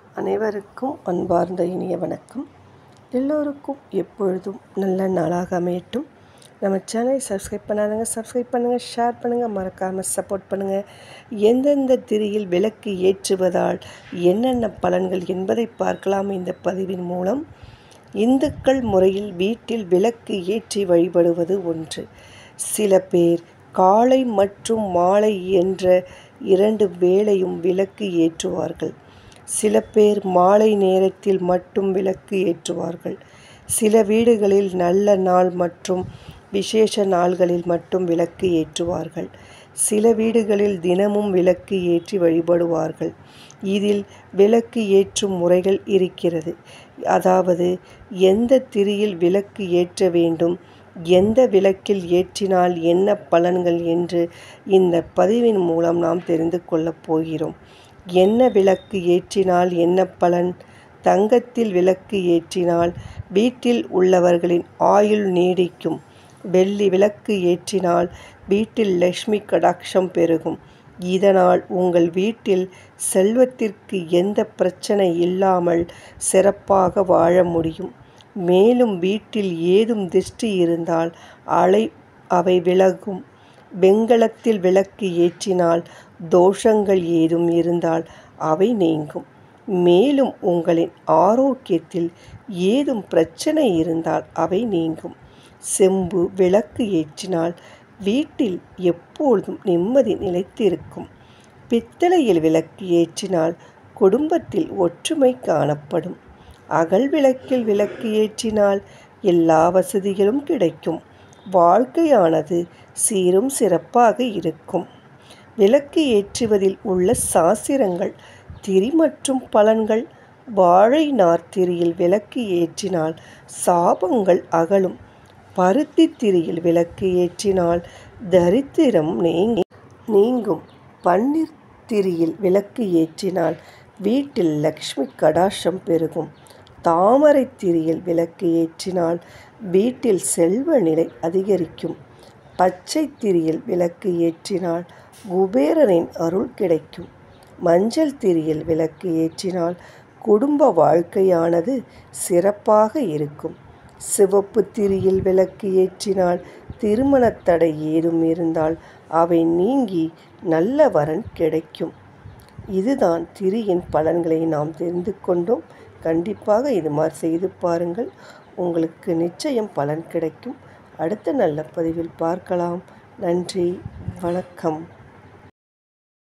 அனைவருக்கும் அன்பார்ந்த இனிய வணக்கம் எல்லோருக்கும் எப்பொழுதும் நல்ல நாளாக அமையட்டும் நம்ம சேனலை சப்ஸ்கிரைப் பண்ணாதங்க சப்ஸ்கிரைப் பண்ணுங்கள் ஷேர் பண்ணுங்கள் மறக்காமல் சப்போர்ட் பண்ணுங்கள் எந்தெந்த திரியில் விளக்கு ஏற்றுவதால் என்னென்ன பலன்கள் என்பதை பார்க்கலாம் இந்த பதிவின் மூலம் இந்துக்கள் முறையில் வீட்டில் விளக்கு ஏற்றி வழிபடுவது ஒன்று சில பேர் காலை மற்றும் மாலை என்ற இரண்டு வேளையும் விளக்கு ஏற்றுவார்கள் சில பேர் மாலை நேரத்தில் மட்டும் விளக்கு ஏற்றுவார்கள் சில வீடுகளில் நல்ல நாள் மற்றும் விசேஷ நாள்களில் மட்டும் விளக்கு ஏற்றுவார்கள் சில வீடுகளில் தினமும் விளக்கு ஏற்றி வழிபடுவார்கள் இதில் விளக்கு ஏற்றும் முறைகள் இருக்கிறது அதாவது எந்த திரியில் விளக்கு ஏற்ற வேண்டும் எந்த விளக்கில் ஏற்றினால் என்ன பலன்கள் என்று இந்த பதிவின் மூலம் நாம் தெரிந்து கொள்ளப் போகிறோம் என்ன விளக்கு ஏற்றினால் என்ன பலன் தங்கத்தில் விளக்கு ஏற்றினால் வீட்டில் உள்ளவர்களின் ஆயுள் நீடிக்கும் வெள்ளி விளக்கு ஏற்றினால் வீட்டில் லட்சுமி கடாட்சம் பெருகும் இதனால் உங்கள் வீட்டில் செல்வத்திற்கு எந்த பிரச்சனை இல்லாமல் சிறப்பாக வாழ முடியும் மேலும் வீட்டில் ஏதும் திருஷ்டி இருந்தால் அலை அவை விலகும் வெண்கலத்தில் விளக்கு ஏற்றினால் தோஷங்கள் ஏதும் இருந்தால் அவை நீங்கும் மேலும் உங்களின் ஆரோக்கியத்தில் ஏதும் பிரச்சனை இருந்தால் அவை நீங்கும் செம்பு விளக்கு ஏற்றினால் வீட்டில் எப்பொழுதும் நிம்மதி நிலைத்திருக்கும் பித்தளையில் விளக்கு ஏற்றினால் குடும்பத்தில் ஒற்றுமை காணப்படும் அகல் விளக்கில் விளக்கு ஏற்றினால் எல்லா வசதிகளும் கிடைக்கும் வாழ்க்கையானது சீரும் சிறப்பாக இருக்கும் விளக்கு ஏற்றுவதில் உள்ள சாசிரங்கள் திரி மற்றும் பலன்கள் வாழை நார்த்திரியில் விளக்கு ஏற்றினால் சாபங்கள் அகலும் பருத்தி திரியில் விளக்கு ஏற்றினால் தரித்திரம் நீங்கி நீங்கும் பன்னீர் திரியில் விளக்கு ஏற்றினால் வீட்டில் லக்ஷ்மி கடாஷம் பெருகும் தாமரை திரியில் விளக்கு ஏற்றினால் வீட்டில் செல்வ நிலை அதிகரிக்கும் பச்சை திரியில் விளக்கு ஏற்றினால் குபேரனின் அருள் கிடைக்கும் மஞ்சள் திரியில் விளக்கு ஏற்றினால் குடும்ப வாழ்க்கையானது சிறப்பாக இருக்கும் சிவப்பு திரியில் விளக்கு ஏற்றினால் திருமணத் தடை ஏதும் இருந்தால் அவை நீங்கி நல்ல வரன் கிடைக்கும் இதுதான் திரியின் பலன்களை நாம் தெரிந்து கொண்டோம் கண்டிப்பாக இது மாதிரி செய்து பாருங்கள் உங்களுக்கு நிச்சயம் பலன் கிடைக்கும் அடுத்த நல்ல பதிவில் பார்க்கலாம் நன்றி வணக்கம்